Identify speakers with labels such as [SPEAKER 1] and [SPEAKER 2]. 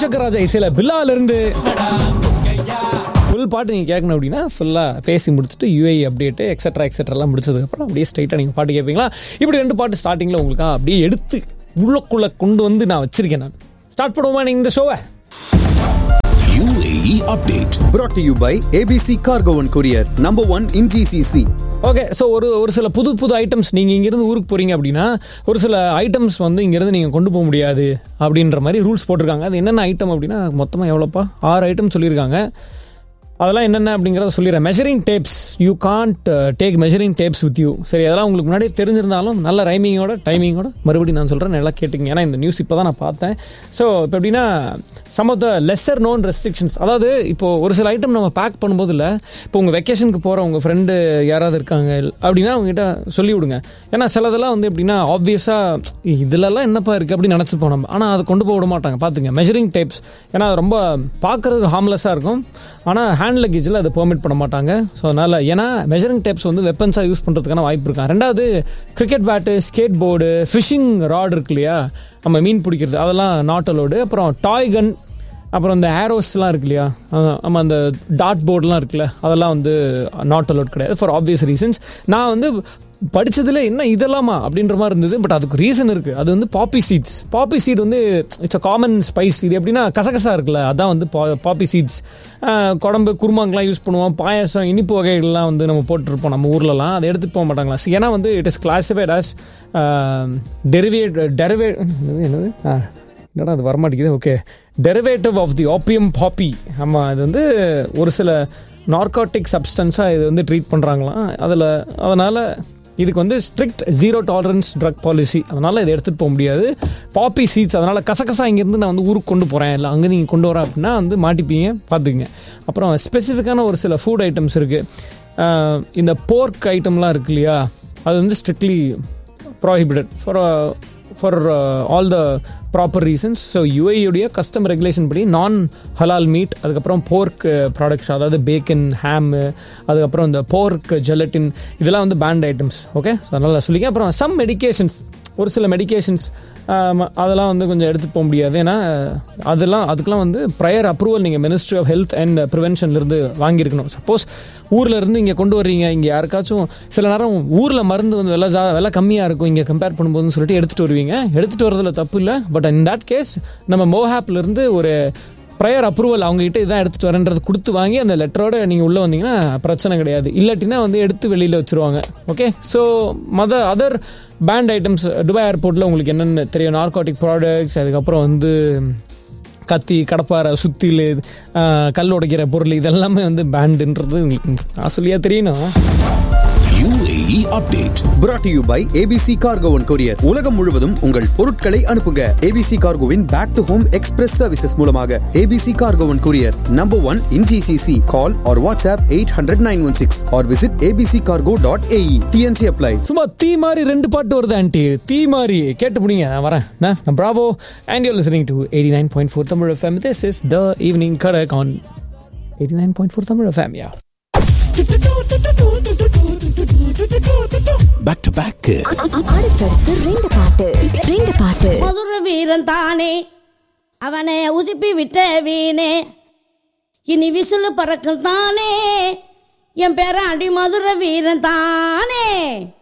[SPEAKER 1] யுவன் ராஜா இசையில பில்லால இருந்து ஃபுல் பாட்டு நீங்கள் கேட்கணும் அப்படின்னா ஃபுல்லாக பேசி முடிச்சுட்டு யூஐ அப்டேட்டு எக்ஸட்ரா எக்ஸட்ராலாம் முடிச்சதுக்கப்புறம் அப்படியே ஸ்ட்ரைட்டாக நீங்கள் பாட்டு கேட்பீங்களா இப்படி ரெண்டு பாட்டு ஸ்டார்டிங்கில் உங்களுக்கு அப்படியே எடுத்து உள்ளக்குள்ளே கொண்டு வந்து நான் வச்சிருக்கேன் நான் ஸ்டார்ட் பண்ணுவோமா நீங்கள் இந்த ஷோவை
[SPEAKER 2] UAE update.
[SPEAKER 3] brought to you by ABC Cargo and Courier, number one in GCC.
[SPEAKER 1] Okay so ஒரு ஒரு சில புது புது ஐட்டம்ஸ் நீங்கள் இங்கேருந்து ஊருக்கு போகிறீங்க அப்படின்னா ஒரு சில ஐட்டம்ஸ் வந்து இங்கேருந்து நீங்கள் கொண்டு போக முடியாது அப்படின்ற மாதிரி ரூல்ஸ் போட்டிருக்காங்க அது என்னென்ன ஐட்டம் அப்படின்னா மொத்தமாக எவ்வளோப்பா ஆறு ஐட்டம் சொல்லியிருக்காங்க அதெல்லாம் என்னென்ன அப்படிங்கிறத சொல்லிடுறேன் measuring tapes you can't take measuring tapes with you சரி அதெல்லாம் உங்களுக்கு முன்னாடியே தெரிஞ்சிருந்தாலும் நல்ல ரைமிங்கோட டைமிங்கோட மறுபடியும் நான் சொல்கிறேன் நல்லா கேட்டுங்க ஏன்னா இந்த நியூஸ் இப்போ தான் நான் பார்த்தேன் ஸோ இப்போ எப்படின்னா some of the lesser known restrictions அதாவது இப்போ ஒரு சில ஐட்டம் நம்ம பேக் பண்ணும்போது இல்லை இப்போ உங்கள் வெக்கேஷனுக்கு போகிற உங்கள் ஃப்ரெண்டு யாராவது இருக்காங்க அப்படின்னா அவங்ககிட்ட சொல்லி விடுங்க ஏன்னா சிலதெல்லாம் வந்து எப்படின்னா ஆப்வியஸாக இதிலெல்லாம் என்னப்பா இருக்குது அப்படின்னு நினச்சிப்போம் நம்ம ஆனால் அதை கொண்டு போக விட மாட்டாங்க பார்த்துங்க மெஷரிங் டேப்ஸ் ஏன்னா அது ரொம்ப பார்க்குறதுக்கு ஹார்ம்லெஸ்ஸாக இருக்கும் ஆனால் ஹேண்ட் லக்கேஜில் அதை பெர்மிட் பண்ண மாட்டாங்க ஸோ அதனால் ஏன்னா மெஷரிங் டேப்ஸ் வந்து வெப்பன்ஸாக யூஸ் பண்ணுறதுக்கான வாய்ப்பு இருக்கும் ரெண்டாவது cricket bat skateboard fishing rod இருக்கு இல்லையா நம்ம மீன் பிடிக்கிறது அதெல்லாம் நாட் அலோடு அப்புறம் டாய் கன் அப்புறம் இந்த ஏரோஸ்லாம் இருக்கு இல்லையா அஹ் ஆமாம் அந்த டாட் போர்டுலாம் இருக்குல்ல அதெல்லாம் வந்து நாட் அலோட் கிடையாது ஃபார் ஆப்வியஸ் ரீசன்ஸ் நான் வந்து படிச்சதுல என்ன இதெல்லாமா அப்படின்ற மாதிரி இருந்தது பட் அதுக்கு ரீசன் இருக்கு அது வந்து பாப்பி சீட்ஸ் பாப்பி சீட் வந்து இட்ஸ் அ காமன் ஸ்பைஸ் இது எப்படின்னா கசகசா இருக்குல்ல அதான் வந்து பாப்பி சீட்ஸ் குழம்பு குருமாங்கெலாம் யூஸ் பண்ணுவோம் பாயாசம் இனிப்பு வகைகள்லாம் வந்து நம்ம போட்டுருப்போம் நம்ம ஊர்லலாம் அதை எடுத்துட்டு போக மாட்டாங்களா ஏன்னா வந்து it is classified as derivate derive என்னது ஆ, என்னடா அது வரமாட்டேங்குது okay derivative of the opium poppy ஆமாம் இது வந்து ஒரு சில நார்காட்டிக் சப்ஸ்டன்ஸாக இது வந்து ட்ரீட் பண்ணுறாங்களாம் அதில் அதனால் இதுக்கு வந்து strict zero tolerance drug policy அதனால் இதை எடுத்துகிட்டு போக முடியாது பாப்பி சீட்ஸ் அதனால் கசகசா இங்கேருந்து நான் வந்து ஊருக்கு கொண்டு போகிறேன் இல்லை அங்கே நீங்கள் கொண்டு வரேன் அப்படின்னா வந்து மாட்டிப்பீங்க பார்த்துக்குங்க அப்புறம் ஸ்பெசிஃபிக்கான ஒரு சில ஃபுட் ஐட்டம்ஸ் இருக்குது இந்த போர்க் ஐட்டம்லாம் இருக்கு இல்லையா அது வந்து strictly prohibited for for all the proper reasons so யுஏயுடைய கஸ்டம் ரெகுலேஷன் படி நான் ஹலால் மீட் அதுக்கப்புறம் போர்க் ப்ராடக்ட்ஸ் அதாவது பேக்கன் ஹேமு அதுக்கப்புறம் இந்த போர்க் ஜெலட்டின் இதெல்லாம் வந்து பேண்ட் ஐட்டம்ஸ் ஓகே ஸோ அதனால் சொல்லிக்க அப்புறம் சம் மெடிகேஷன்ஸ் ஒரு சில மெடிகேஷன்ஸ் அதெல்லாம் வந்து கொஞ்சம் எடுத்துகிட்டு போக முடியாது ஏன்னா அதெல்லாம் அதுக்கெலாம் வந்து ப்ரையர் அப்ரூவல் நீங்கள் மினிஸ்ட்ரி ஆஃப் ஹெல்த் அண்ட் ப்ரிவென்ஷன்லேருந்து வாங்கியிருக்கணும் சப்போஸ் ஊரில் இருந்து இங்கே கொண்டு வர்றீங்க இங்கே யாருக்காச்சும் சில நேரம் ஊரில் மருந்து வந்து விலை ஜா விலை கம்மியாக இருக்கும் இங்கே கம்பேர் பண்ணும்போதுன்னு சொல்லிட்டு எடுத்துகிட்டு வருவீங்க எடுத்துகிட்டு வரதுல தப்பு இல்லை பட் இன் தட் கேஸ் நம்ம மோஹாப்லேருந்து ஒரு ப்ரையர் அப்ரூவல் அவங்ககிட்ட இதான் எடுத்துகிட்டு வரேன்றது கொடுத்து வாங்கி அந்த லெட்டரோட நீங்கள் உள்ளே வந்தீங்கன்னா பிரச்சனை கிடையாது இல்லாட்டினா வந்து எடுத்து வெளியில் வச்சுருவாங்க ஓகே ஸோ மத அதர் பேண்ட் ஐட்டம்ஸ் துபாய் ஏர்போர்ட்டில் உங்களுக்கு என்னென்ன தெரியும் நார்காட்டிக் ப்ராடக்ட்ஸ் அதுக்கப்புறம் வந்து கத்தி கடப்பாரை சுத்தியில் கல் உடைக்கிற பொருள் இதெல்லாமே வந்து பேண்டுன்றது உங்களுக்கு நான் சொல்லியா தெரியணும்
[SPEAKER 2] UAE update.
[SPEAKER 3] brought to you by ABC Cargo and Courier. உலகம் முழுவதும் உங்கள் பொருட்களை அனுப்புங்க ABC Cargoவின் back to home express services மூலமாக ABC Cargo and Courier, number one in GCC. Call or WhatsApp 800-916 or visit abccargo.ae. TNC apply.
[SPEAKER 1] சும்மா தீ மாதிரி ரெண்டு பாட்டு வருது ஆண்டி தீ மாதிரி கேட்டு முடிங்க நான் வரேன் நான் Bravo and you listening to eighty nine point four Tamil FM this is the evening Kadak on eighty nine point four Tamil FM yeah
[SPEAKER 2] Back to back.
[SPEAKER 4] அடுத்தடுத்து ரெண்டு பாட்டு ரெண்டு பாட்டு
[SPEAKER 5] மதுர வீரன் தானே அவனை உசுப்பி விட்ட வீணே இனி விசிலு பறக்கும் தானே என் பேராண்டி மதுர வீரன் தானே